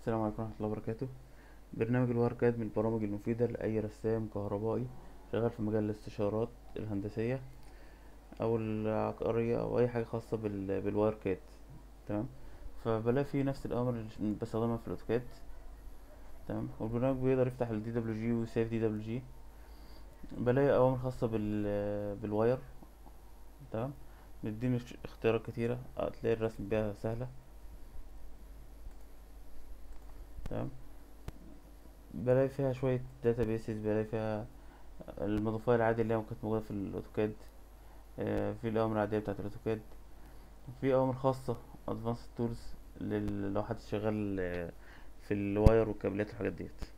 السلام عليكم ورحمة الله وبركاته برنامج الواير من البرامج المفيدة لأي رسام كهربائي شغال في مجال الاستشارات الهندسية أو العقارية أو أي حاجة خاصة بال... بالواير كاد تمام فبلاقي فيه نفس الأوامر اللي بستخدمها في الأوتوكاد تمام والبرنامج بيقدر يفتح ال DWG ويسيف DWG بلاقي أوامر خاصة بال... بالواير تمام بيديني اختيارات كتيرة تلاقي الرسم بيها سهلة تمام بلاقي فيها شوية داتابيسز بلاقي فيها المضافات العادية اللي هي كانت موجودة في الأوتوكاد آه، في الأوامر العادية بتاعة الأوتوكاد في أوامر خاصة advanced tools لل- لو حد شغال آه، في الواير والكابلات والحاجات ديت